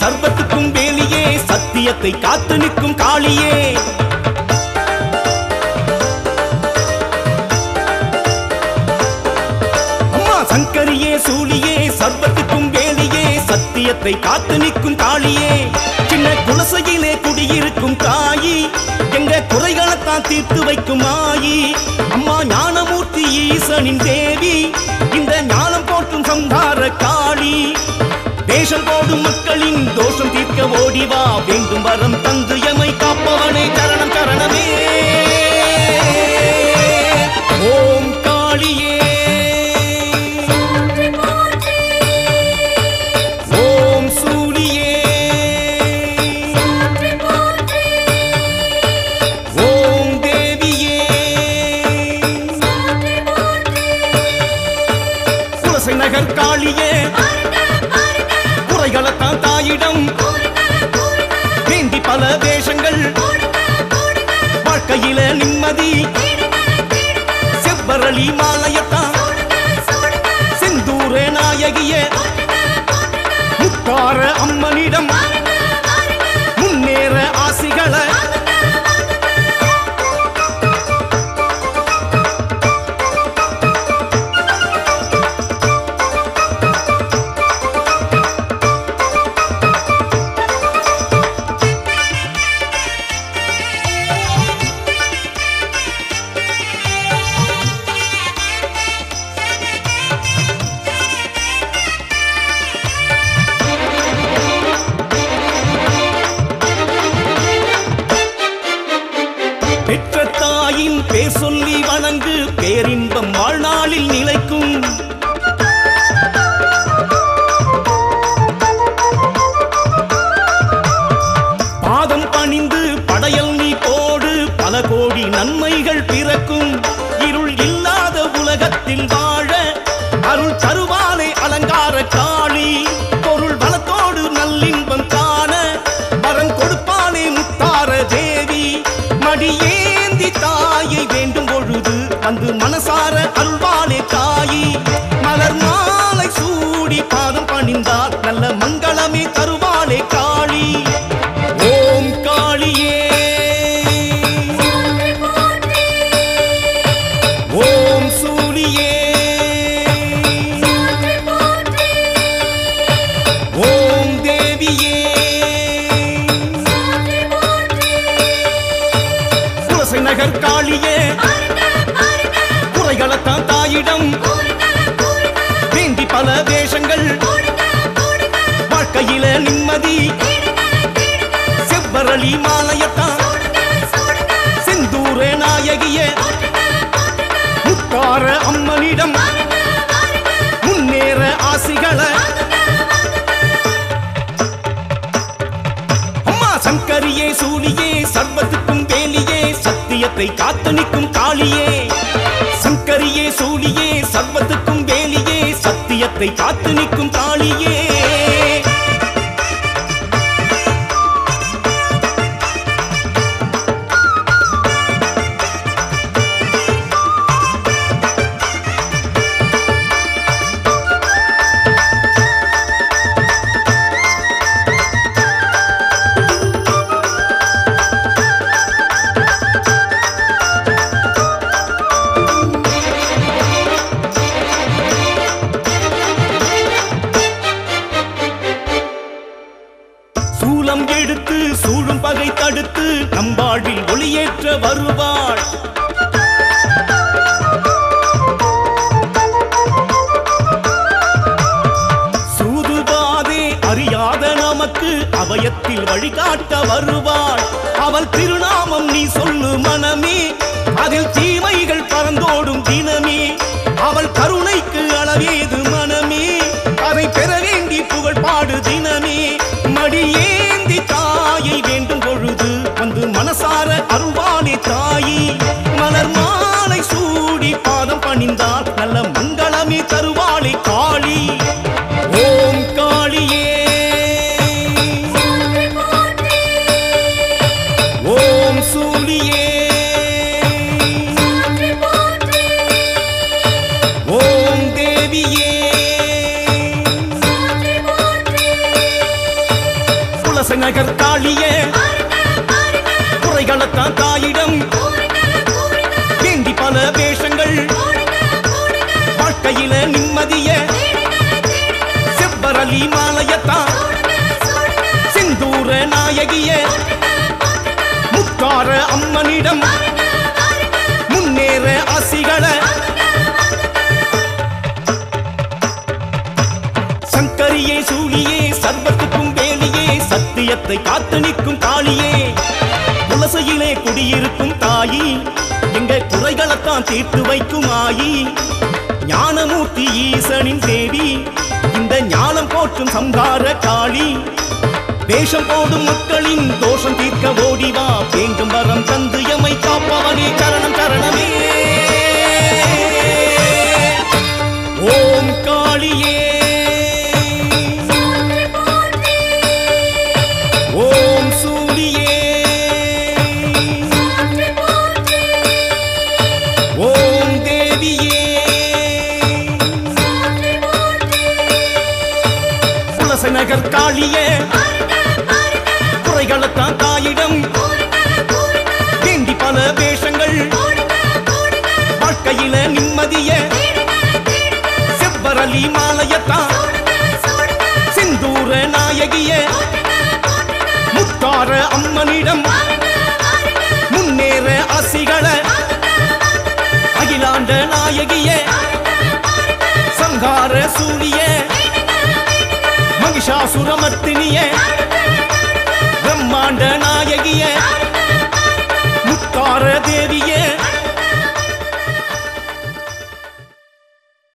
சர்வத்துக்கும் வேலியே சத்தியத்தை காத்து நிற்கும் காளியே அம்மா சங்கரியே சூழியே சர்வத்துக்கும் வேலியே சத்தியத்தை காத்து நிற்கும் காளியே சின்ன குலசையிலே குடியிருக்கும் தாயி எங்க குறைகளைத்தான் தீர்த்து வைக்கும் ஆயி அம்மா ஞானமூர்த்தி ஈசனின் தேவி இந்த ஞானம் போற்றும் சம்ஹார காளி தேசம் போடும் மக்களின் தோஷம் தீர்க்க ஓடிவா வேண்டும் வரம் தந்து எமை காப்பவனே சரணம் சரணமே ஓம் காளியே ஓம் சூலியே ஓம் தேவியே குலசை நகர் காளியே குறைகளத்தான் தாயிடம் வேண்டி பல வேஷங்கள் வாழ்க்கையில நிம்மதி செவ்வரளி மாலையத்தான் செந்தூர நாயகிய முத்தார அம்மனிடம் முன்னேற ஆசிகளை பெற்ற தாயின் பேர் சொல்லி வணங்கு பேரின்பம் வாழ்நாளில் நிலைக்கும் பாதம் பணிந்து படையல் நீ போடு பல கோடி நன்மைகள் பிறக்கும் இருள் இல்லாத உலகத்தில் வாழ அருள் தருவாலே அலங்கார காளி பொருள் வளத்தோடு நல்லின்பம் காண வரம் கொடுப்பானே முத்தார தேவி மடியேந்தி தாயை வேண்டும் பொழுது வந்து மனசார அருள்வாளே தாயி மலர் மாலை சூடி பாதம் பணிந்தால் நல்ல மங்களமே தருவாளே காளி ஓம் காளியே ஓம் சூலியே ஓம் தேவியே குலசை நகர் காளியே குறைகளத்தான் தாயிடம் வேண்டி பல வேஷங்கள் வாழ்க்கையில நிம்மதி செவ்வரளி மாலையத்தான் செந்தூர நாயகிய முத்தார அம்மனிடம் முன்னேற ஆசிகளை அம்மா சங்கரியே சூழியே சர்வத்துக்கும் வேலியே சத்தியத்தை காத்து நிற்கும் காளியே சங்கரியே சூழியே சர்வத்துக்கும் வேலியே சத்தியத்தை காத்து நிற்கும் காளியே சூலம் எடுத்து சூழும் பகை தடுத்து நம்பாழில் ஒளியேற்ற வருவாள் சூதுபாதே அறியாத நமக்கு அபயத்தில் வழிகாட்ட வருவாள் அவள் திருநாமம் நீ சொல்லு மனமே அதில் தீமைகள் பறந்தோடும் தினமே அவள் கருணைக்கு அளவேது மனமே அதை பெற வேண்டி புகழ் பாடு தினமே மடியேந்தி தாயை வேண்டும் பொழுது வந்து மனசார அருள்வாளே தாயி மலர் மாலை சூடி பாதம் பணிந்தால் நல்ல மங்களமே தருவாளே காளி ஓம் காளியே ஓம் சூலியே ஓம் தேவியே குலசநகர் காளியே குறைகளத்தான் தாயிடம் வேண்டி பல வேஷங்கள் வாழ்க்கையில நிம்மதிய செவ்வரளி மாலையத்தான் செந்தூர நாயகிய முத்தார அம்மனிடம் முன்னேற ஆசிகளை சங்கரியே சூழியே சர்வத்துக்கும் வேலியே சத்தியத்தை காத்து நிற்கும் காளியே குலசையிலே குடியிருக்கும் தாயி எங்க குறைகளைத்தான் தீர்த்து வைக்கும் ஆயி ஞானமூர்த்தி ஈசனின் தேவி இந்த ஞானம் போற்றும் சம்ஹார காளி வேஷம் போடும் மக்களின் தோஷம் தீர்க்க ஓடிவா வேண்டும் வரம் தந்து எமை காப்பவனே சரணம் சரணமே ஓம் காளியே ஓம் சூரியே ஓம் தேவியே குலசநகர் காளியே குறைகளத்தான் தாயிடம் வேண்டி பல வேஷங்கள் வாழ்க்கையில நிம்மதிய செவ்வரளி மாலையத்தான் செந்தூர நாயகிய முத்தார அம்மனிடம் முன்னேற ஆசிகளை அகிலாண்ட நாயகிய சங்கார சூழிய மகிஷாசுரமர்த்தினிய பிரம்மாண்ட நாயகிய